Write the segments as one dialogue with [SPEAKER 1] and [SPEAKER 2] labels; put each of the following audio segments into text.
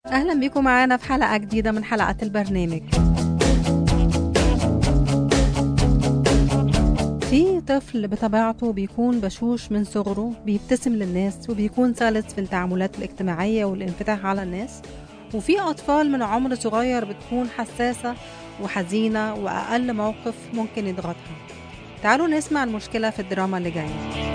[SPEAKER 1] أهلا بيكم معانا في حلقة جديدة من حلقات البرنامج في طفل بطبيعته بيكون بشوش من صغره بيبتسم للناس وبيكون سلس في التعاملات الاجتماعية والانفتاح على الناس وفي أطفال من عمر صغير بتكون حساسة وحزينة وأقل موقف ممكن يضغطها تعالوا نسمع المشكلة في الدراما اللي جاية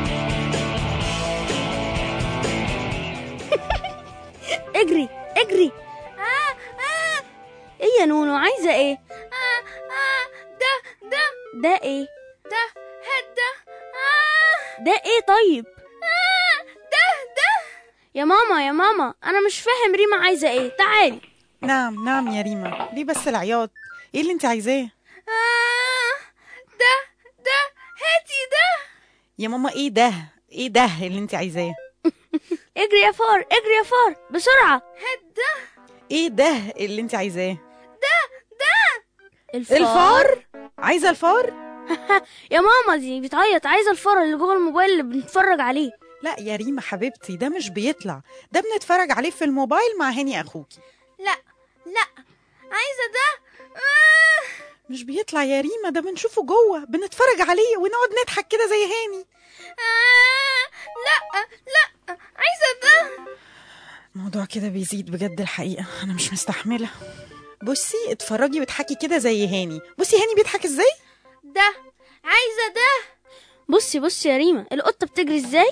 [SPEAKER 2] اجري اجري آه آه ايه يا نونو عايزة ايه آه آه ده ده ده ايه ده هده آه ده ايه طيب آه ده ده يا ماما يا ماما انا مش فاهم ريما عايزة ايه تعالي
[SPEAKER 3] نعم نعم يا ريما ليه بس العياط ايه اللي انت عايزاه
[SPEAKER 2] آه ده ده هاتي ده
[SPEAKER 3] يا ماما ايه ده ايه ده اللي انت عايزاه
[SPEAKER 2] اجري يا فار اجري يا فار بسرعة هات ده
[SPEAKER 3] ايه ده اللي انت عايزاه
[SPEAKER 2] الفار,
[SPEAKER 3] الفار عايزه الفار
[SPEAKER 2] يا ماما دي بتعيط عايزة الفار اللي جوه الموبايل اللي بنتفرج عليه
[SPEAKER 3] لا يا ريما حبيبتي ده مش بيطلع ده بنتفرج عليه في الموبايل مع هاني اخوكي
[SPEAKER 2] لا لا عايزة ده آه.
[SPEAKER 3] مش بيطلع يا ريما ده بنشوفه جوه بنتفرج عليه ونقعد نضحك كده زي هاني
[SPEAKER 2] آه. لا لا عايزة ده
[SPEAKER 3] الموضوع كده بيزيد بجد الحقيقه انا مش مستحمله بصي اتفرجي وتحكي كده زي هاني بصي هاني بيضحك ازاي
[SPEAKER 2] ده عايزة ده بصي بصي يا ريما القطة بتجري ازاي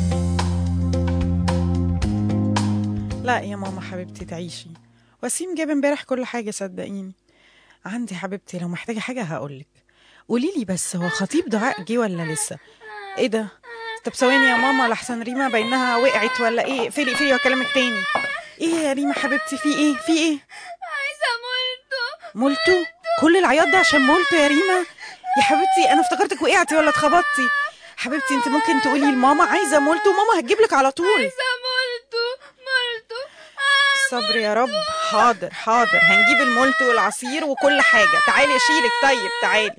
[SPEAKER 3] لا يا ماما حبيبتي تعيشي وسيم جاب امبارح كل حاجة صدقيني عندي حبيبتي لو محتاجة حاجة هقولك قولي لي بس هو خطيب دعاء جه ولا لسه ايه ده طب ثواني يا ماما لحسن ريما بينها وقعت ولا ايه اقفلي اقفلي وهكلمك تاني ايه يا ريما حبيبتي في ايه في ايه
[SPEAKER 2] عايزة مولتو
[SPEAKER 3] مولتو كل العياط ده عشان مولتو يا ريما يا حبيبتي انا افتكرتك وقعتي ولا اتخبطتي حبيبتي انت ممكن تقولي لماما عايزه مولتو ماما هتجيب لك على طول
[SPEAKER 2] مولتو مولتو
[SPEAKER 3] صبر يا رب حاضر حاضر هنجيب المولت والعصير وكل حاجة تعالي اشيلك طيب تعالي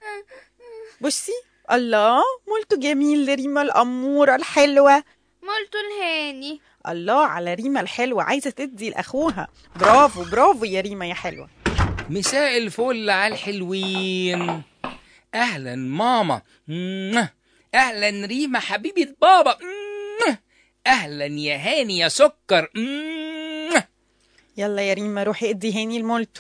[SPEAKER 3] بصي الله مولتو جميل لريما الأمورة الحلوة
[SPEAKER 2] مولتو الهاني
[SPEAKER 3] الله على ريما الحلوة عايزة تدي لأخوها برافو برافو يا ريما يا حلوة
[SPEAKER 4] مساء الفل على الحلوين اهلا ماما موah. اهلا ريما حبيبه بابا موah. اهلا يا هاني يا سكر موah.
[SPEAKER 3] يلا يا ريما روحي ادي هاني المولتو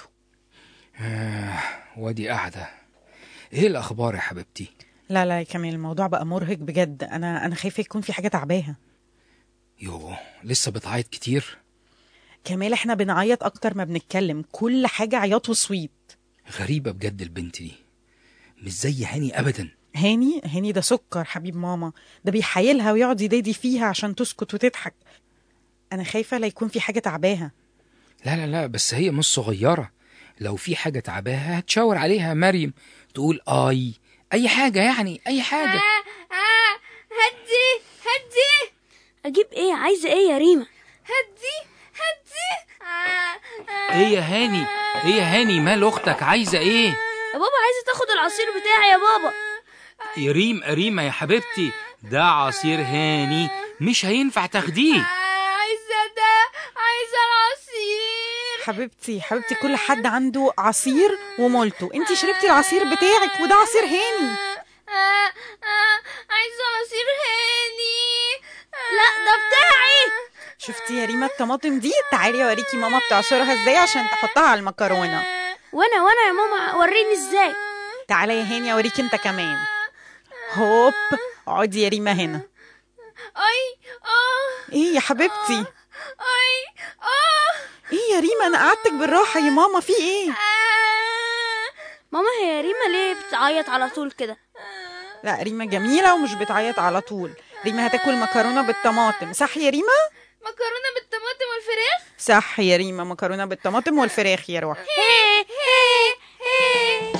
[SPEAKER 4] آه، وادي قاعده ايه الاخبار يا حبيبتي
[SPEAKER 3] لا لا يا كمال الموضوع بقى مرهق بجد أنا أنا خايفة يكون في حاجة تعباها
[SPEAKER 4] يوه لسه بتعيط كتير
[SPEAKER 3] كمال احنا بنعيط أكتر ما بنتكلم كل حاجة عياط وصويت
[SPEAKER 4] غريبه بجد البنت دي مش زي هاني ابدا
[SPEAKER 3] هاني هاني ده سكر حبيب ماما ده بيحايلها ويقعد يدادي فيها عشان تسكت وتضحك انا خايفه لا يكون في حاجه تعباها
[SPEAKER 4] لا لا لا بس هي مش صغيره لو في حاجه تعباها هتشاور عليها مريم تقول اي اي حاجه يعني اي حاجه
[SPEAKER 2] آه هدي هدي اجيب ايه عايزة ايه يا ريما هدي هدي آه آه.
[SPEAKER 4] ايه يا هاني ايه يا هاني مال اختك عايزه ايه
[SPEAKER 2] يا بابا عايزة تاخد العصير بتاعي يا بابا
[SPEAKER 4] يا ريم ريما يا حبيبتي ده عصير هاني مش هينفع تاخديه
[SPEAKER 2] عايزة ده عايزة العصير
[SPEAKER 3] حبيبتي حبيبتي كل حد عنده عصير ومولتو انت شربتي العصير بتاعك وده عصير هاني
[SPEAKER 2] آه آه عايزة عصير هاني لا ده بتاعي
[SPEAKER 3] شفتي يا ريما الطماطم دي تعالي اوريكي ماما بتعصرها ازاي عشان تحطها على المكرونه
[SPEAKER 2] وانا وانا يا ماما وريني ازاي
[SPEAKER 3] تعالي يا هاني اوريكي انت كمان هوب اقعدي يا ريما هنا
[SPEAKER 2] اي اه
[SPEAKER 3] ايه يا حبيبتي
[SPEAKER 2] اي اه
[SPEAKER 3] ايه يا ريما انا قعدتك بالراحه يا ماما في ايه
[SPEAKER 2] ماما هي ريما ليه بتعيط على طول كده
[SPEAKER 3] لا ريما جميله ومش بتعيط على طول ريما هتاكل مكرونه بالطماطم صح يا ريما
[SPEAKER 2] مكرونه بالطماطم والفراخ
[SPEAKER 3] صح يا ريما مكرونه بالطماطم والفراخ يا روح
[SPEAKER 2] هي هي هي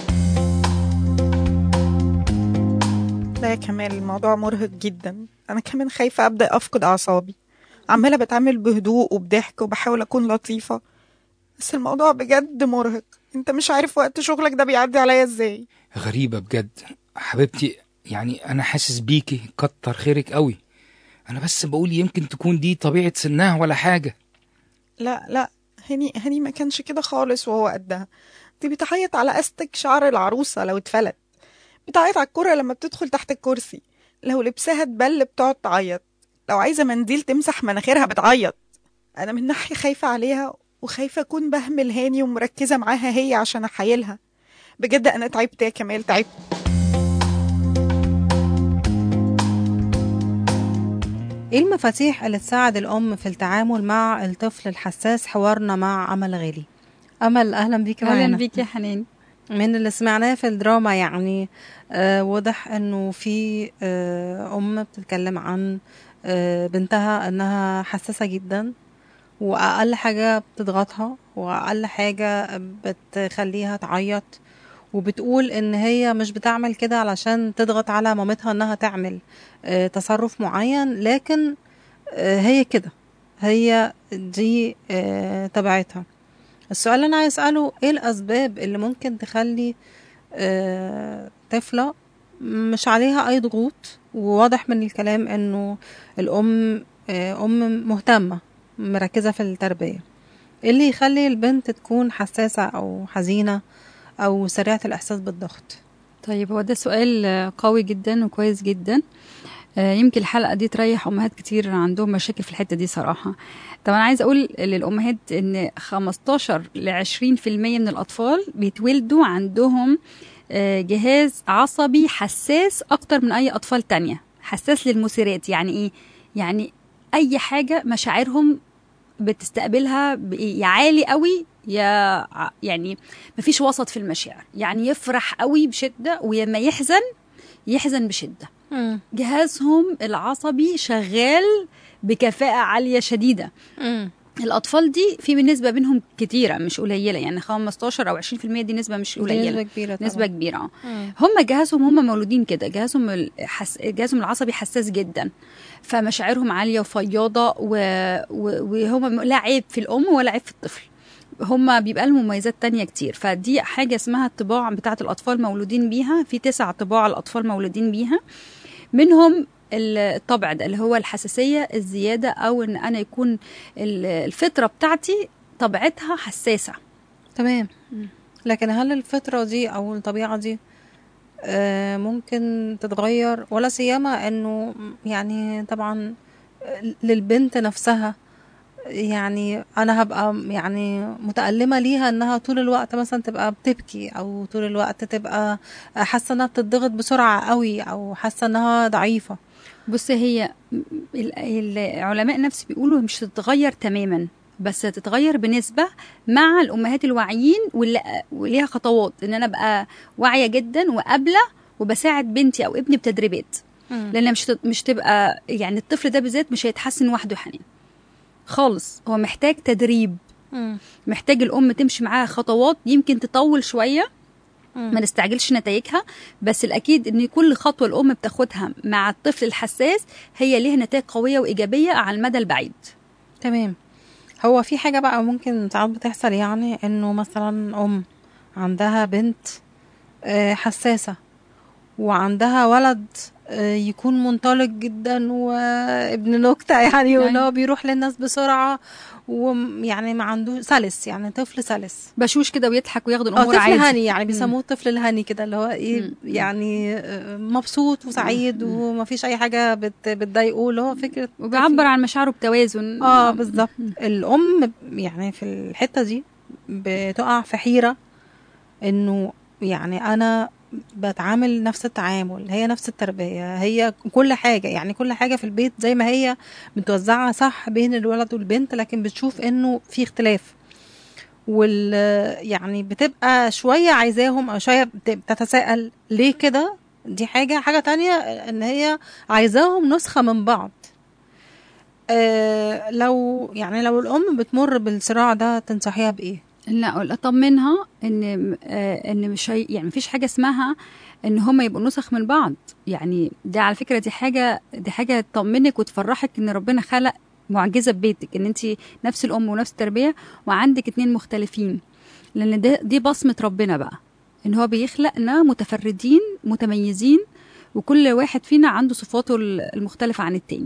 [SPEAKER 3] لا يا كمال الموضوع مرهق جدا انا كمان خايفه ابدا افقد اعصابي عماله بتعامل بهدوء وبضحك وبحاول اكون لطيفه بس الموضوع بجد مرهق انت مش عارف وقت شغلك ده بيعدي عليا ازاي
[SPEAKER 4] غريبة بجد حبيبتي يعني أنا حاسس بيكي كتر خيرك قوي أنا بس بقول يمكن تكون دي طبيعة سنها ولا حاجة
[SPEAKER 3] لا لا هني هني ما كانش كده خالص وهو قدها دي بتعيط على استك شعر العروسة لو اتفلت بتعيط على الكرة لما بتدخل تحت الكرسي لو لبسها اتبل بتقعد تعيط لو عايزة منديل تمسح مناخيرها بتعيط أنا من ناحية خايفة عليها وخايفة أكون بهمل هاني ومركزة معاها هي عشان أحايلها بجد أنا تعبت يا كمال تعبت
[SPEAKER 1] ايه المفاتيح اللي تساعد الام في التعامل مع الطفل الحساس حوارنا مع امل غالي امل اهلا بيكي معانا
[SPEAKER 5] اهلا بيك يا حنان
[SPEAKER 1] من اللي سمعناه في الدراما يعني آه واضح انه في آه ام بتتكلم عن آه بنتها انها حساسه جدا واقل حاجه بتضغطها واقل حاجه بتخليها تعيط وبتقول ان هي مش بتعمل كده علشان تضغط على مامتها انها تعمل آه تصرف معين لكن آه هي كده هي دي آه طبيعتها السؤال اللي انا عايز اساله ايه الاسباب اللي ممكن تخلي آه طفله مش عليها اي ضغوط وواضح من الكلام انه الام آه ام مهتمه مركزه في التربيه ايه اللي يخلي البنت تكون حساسه او حزينه او سريعه الاحساس بالضغط
[SPEAKER 5] طيب هو ده سؤال قوي جدا وكويس جدا آه، يمكن الحلقه دي تريح امهات كتير عندهم مشاكل في الحته دي صراحه طبعا عايز اقول للامهات ان 15 ل 20% من الاطفال بيتولدوا عندهم آه، جهاز عصبي حساس اكتر من اي اطفال تانية حساس للمثيرات يعني ايه يعني اي حاجه مشاعرهم بتستقبلها بإيه؟ يا عالي قوي يا ع- يعني مفيش وسط في المشاعر يعني يفرح قوي بشده ويما يحزن يحزن بشده جهازهم العصبي شغال بكفاءة عالية شديدة الأطفال دي في نسبة منهم كتيرة مش قليلة يعني 15 أو 20% دي نسبة مش
[SPEAKER 1] دي
[SPEAKER 5] قليلة
[SPEAKER 1] نسبه كبيره طبعا.
[SPEAKER 5] نسبة كبيرة اه
[SPEAKER 1] مم.
[SPEAKER 5] هم جهازهم هم مولودين كده جهازهم الحس... جهازهم العصبي حساس جدا فمشاعرهم عالية وفياضة و... و... وهم لا عيب في الأم ولا عيب في الطفل هم بيبقى لهم مميزات تانية كتير فدي حاجة اسمها الطباع بتاعة الأطفال مولودين بيها في تسع طباع الأطفال مولودين بيها منهم الطبع ده اللي هو الحساسية الزيادة أو إن أنا يكون ال- الفطرة بتاعتي طبيعتها حساسة
[SPEAKER 1] تمام
[SPEAKER 5] مم.
[SPEAKER 1] لكن هل الفطرة دي أو الطبيعة دي آه، ممكن تتغير ولا سيما انه يعني طبعا للبنت نفسها يعني انا هبقى يعني متألمة ليها انها طول الوقت مثلا تبقى بتبكي او طول الوقت تبقى حاسة انها بتضغط بسرعة قوي او حاسة انها ضعيفة
[SPEAKER 5] بص هي ال- العلماء النفس بيقولوا مش هتتغير تماما بس هتتغير بنسبة مع الأمهات الواعيين واللي وليها خطوات إن أنا أبقى واعية جدا وقابلة وبساعد بنتي أو ابني بتدريبات لأن مش تت- مش تبقى يعني الطفل ده بالذات مش هيتحسن وحده يا حنين خالص هو محتاج تدريب
[SPEAKER 1] مم.
[SPEAKER 5] محتاج الأم تمشي معاها خطوات يمكن تطول شوية
[SPEAKER 1] مم.
[SPEAKER 5] ما نستعجلش نتائجها بس الاكيد ان كل خطوه الام بتاخدها مع الطفل الحساس هي ليها نتائج قويه وايجابيه على المدى البعيد
[SPEAKER 1] تمام هو في حاجة بقى ممكن ساعات بتحصل يعني انه مثلا ام عندها بنت آه، حساسة وعندها ولد آه، يكون منطلق جدا وابن نكتة يعني واللي هو بيروح للناس بسرعة ويعني ما عنده سلس يعني طفل سلس
[SPEAKER 5] بشوش كده ويضحك وياخد
[SPEAKER 1] اه
[SPEAKER 5] الامور
[SPEAKER 1] طفل
[SPEAKER 5] عادي
[SPEAKER 1] هني يعني بيسموه الطفل الهني كده اللي هو ايه
[SPEAKER 5] مم.
[SPEAKER 1] يعني آه، مبسوط وسعيد
[SPEAKER 5] مم.
[SPEAKER 1] ومفيش اي حاجة بت- بتضايقه اللي هو فكرة
[SPEAKER 5] وبيعبر عن مشاعره بتوازن
[SPEAKER 1] اه بالظبط الام يعني في الحته دي بتقع في حيره انه يعني انا بتعامل نفس التعامل هي نفس التربيه هي كل حاجه يعني كل حاجه في البيت زي ما هي متوزعه صح بين الولد والبنت لكن بتشوف انه في اختلاف وال يعني بتبقى شويه عايزاهم او شويه بت- بتتساءل ليه كده دي حاجه حاجه تانية ان هي عايزاهم نسخه من بعض آه لو يعني لو الام بتمر بالصراع ده تنصحيها بايه
[SPEAKER 5] لا اطمنها ان آه ان مش هي يعني مفيش حاجه اسمها ان هما يبقوا نسخ من بعض يعني ده على فكره دي حاجه دي حاجه تطمنك وتفرحك ان ربنا خلق معجزه ببيتك ان انت نفس الام ونفس التربيه وعندك اتنين مختلفين لان ده دي بصمه ربنا بقى ان هو بيخلقنا متفردين متميزين وكل واحد فينا عنده صفاته المختلفه عن التاني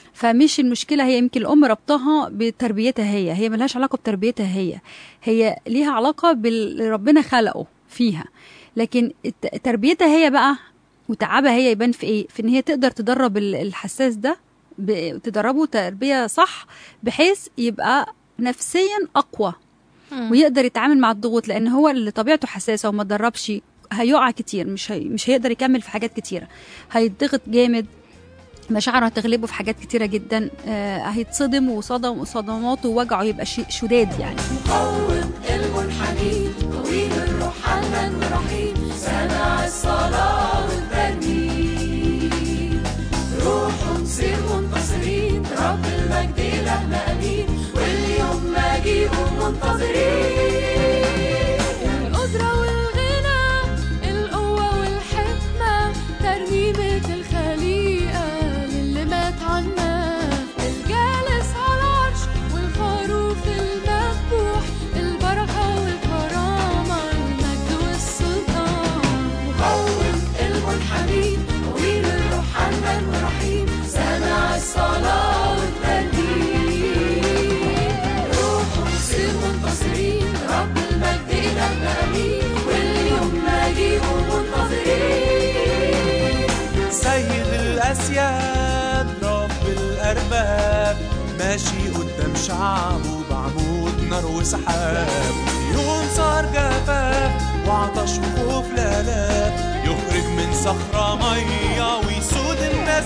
[SPEAKER 5] فمش المشكله هي يمكن الام ربطها بتربيتها هي هي ملهاش علاقه بتربيتها هي هي ليها علاقه باللي ربنا خلقه فيها لكن الت- تربيتها هي بقى وتعبها هي يبان في ايه في ان هي تقدر تدرب ال- الحساس ده ب- تدربه تربيه صح بحيث يبقى نفسيا اقوى ويقدر يتعامل مع الضغوط لان هو اللي طبيعته حساسه وما اتدربش هيقع كتير مش هي مش هيقدر يكمل في حاجات كتيره هيتضغط جامد مشاعره هتغلبه في حاجات كتيره جدا آه هيتصدم وصدم وصدماته ووجعه يبقى شي- شداد يعني
[SPEAKER 6] مقوم قلب حنين طويل الروح حنان ورحيم سمع الصلاة والترنيم روح نصير منتصرين رب المجد إلهنا أمين واليوم مجيئه منتظرين القدرة والغنى القوة والحكمة ترنيمة الخليقة للي مات عنا الجالس على العرش والخروف المذبوح البركة والكرامة المجد والسلطان مقوم قلب حنين طويل الروح حنان ورحيم سمع الصلاة والترنيم روح نصير منتصرين رب المجد إلهنا أمين واليوم مجيئه منتظرين
[SPEAKER 7] سيد الأسياد رب الأرباب ماشي قدام شعبه بعمود نار وسحاب يوم صار جفاف وعطش وخوف لالاف يخرج من صخرة مية ويسود الناس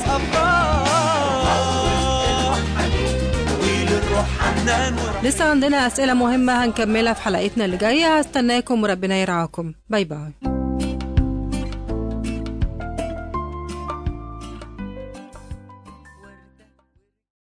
[SPEAKER 7] أفراح طويل الروح حنان ورحيم
[SPEAKER 1] لسه عندنا أسئلة مهمة هنكملها في حلقتنا اللي جاية هستناكم وربنا يرعاكم باي باي